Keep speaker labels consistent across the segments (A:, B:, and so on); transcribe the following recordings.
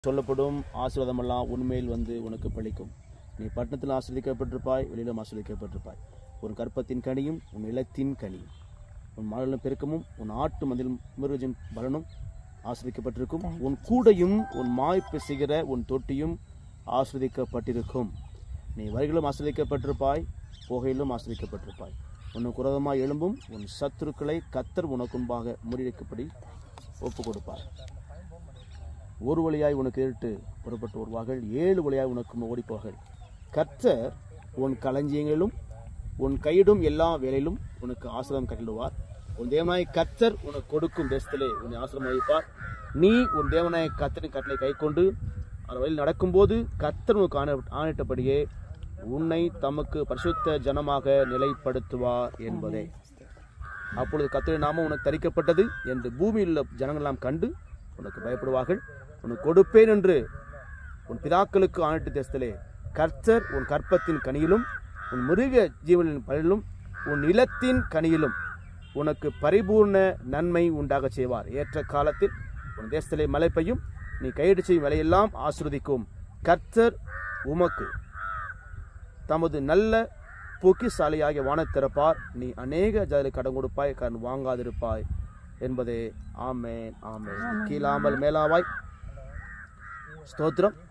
A: சொல்லப்படும் ஆசீர்வாதமெல்லாம் உண்மையில் வந்து உனக்கு பலிக்கும் நீ பட்டணத்தில் ஆசிரியக்கப்பட்டிருப்பாய் வெளியிலும் ஆசிரியக்கப்பட்டிருப்பாய் உன் கற்பத்தின் கனியும் உன் இலத்தின் கனியும் உன் மழலும் பெருக்கமும் உன் ஆட்டு மதிலும் மிருகஜின் பலனும் ஆசிரியக்கப்பட்டிருக்கும் உன் கூடையும் உன் மாய் பிசைகிற உன் தொட்டியும் ஆசிரியக்கப்பட்டிருக்கும் நீ வரிகளும் ஆசிரியக்கப்பட்டிருப்பாய் போகையிலும் ஆசிரியக்கப்பட்டிருப்பாய் உனக்கு குரதமாய் எழும்பும் உன் சத்துருக்களை கத்தர் உனக்கு முன்பாக முறியடிக்கப்படி ஒப்பு கொடுப்பார் ஒரு வழியாய் உனக்கு எதிர்த்து புறப்பட்டு வருவார்கள் ஏழு வழியாய் உனக்கு ஓடிப்போவார்கள் கர்த்தர் உன் களஞ்சியங்களிலும் உன் கையிடும் எல்லா வேலையிலும் உனக்கு ஆசிரம் கட்டிடுவார் உன் தேவனாய் கர்த்தர் உனக்கு கொடுக்கும் தேசத்திலே உன்னை ஆசிரம் அளிப்பார் நீ உன் தேவனாய் கர்த்தரின் கட்டளை கை கொண்டு அவர் வழியில் நடக்கும்போது கர்த்தர் உனக்கு ஆணை ஆணையிட்டபடியே உன்னை தமக்கு பரிசுத்த ஜனமாக நிலைப்படுத்துவார் என்பதே அப்பொழுது கர்த்தருடைய நாமம் உனக்கு தரிக்கப்பட்டது என்று பூமியில் உள்ள ஜனங்கள் எல்லாம் கண்டு உனக்கு பயப்படுவார்கள் உனக்கு கொடுப்பேன் என்று உன் பிதாக்களுக்கு ஆணைட்டு தேசத்திலே கர்த்தர் உன் கற்பத்தின் கனியிலும் உன் மிருக ஜீவனின் பலிலும் உன் நிலத்தின் கனியிலும் உனக்கு பரிபூர்ண நன்மை உண்டாகச் செய்வார் ஏற்ற காலத்தில் உன் தேசத்திலே மழை பெய்யும் நீ கையெடு செய்யும் வேலையெல்லாம் ஆசிர்வதிக்கும் கர்த்தர் உமக்கு தமது நல்ல பொக்கிசாலியாகிய வானத் திறப்பார் நீ அநேக ஜாதிகளை கடன் கொடுப்பாய் கடன் வாங்காதிருப்பாய் என்பதே ஆமேன் ஆமேன் கீழாமல் மேலாவாய் ஸ்தோத்திரம்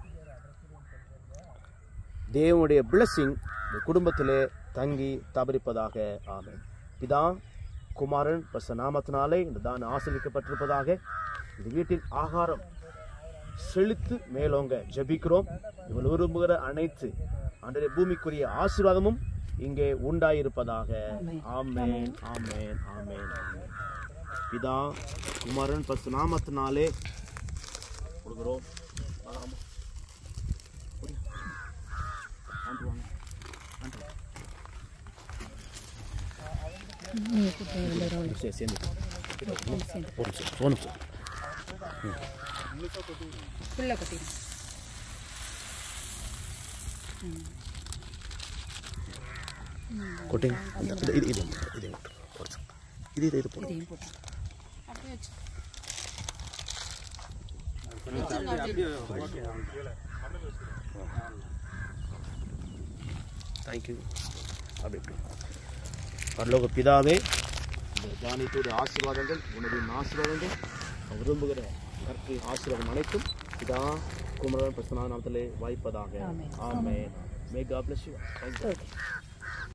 A: தேவனுடைய பிளஸிங் இந்த குடும்பத்திலே தங்கி தபரிப்பதாக ஆமென் பிதா குமாரன் பச நாமத்தினாலே இந்த தான ஆசிரியக்கப்பட்டிருப்பதாக இந்த வீட்டின் ஆகாரம் செழித்து மேலோங்க ஜெபிக்கிறோம் இவள் விரும்புகிற அனைத்து அன்றைய பூமிக்குரிய ஆசீர்வாதமும் இங்கே உண்டாயிருப்பதாக ஆமேன் ஆமேன் ஆமேன் ஆமேன் பிதா குமாரன் பசு நாமத்தினாலே கொடுக்குறோம் ஆமா. புரியுது? ஆண்டு வாங்க. ஆண்டு வாங்க. சரி, சேர்ந்து. ஒரு நிமிஷம், ஒரு நிமிஷம்.
B: ஃபுல்லாக கொட்டிடும்
A: கொட்டிங்க இந்த- இது இது இது இது விட்டுரு. ஒரு நிமிஷம். இது இது இது போடு
B: இதையும் போட்டு அப்படியே வச்சு
A: தேங்க்யூ அப்படி இப்படி பரலோக பிதாவே இந்த தானியத்தோட ஆசீர்வாதங்கள் உனது ஆசீர்வாதங்கள் நான் விரும்புகிற கற்று ஆசீர்வாதம் அனைத்தும் பிதா குமரன் பிரசனா நாமத்திலே வாய்ப்பதாக
B: amen.
A: Amen may God bless you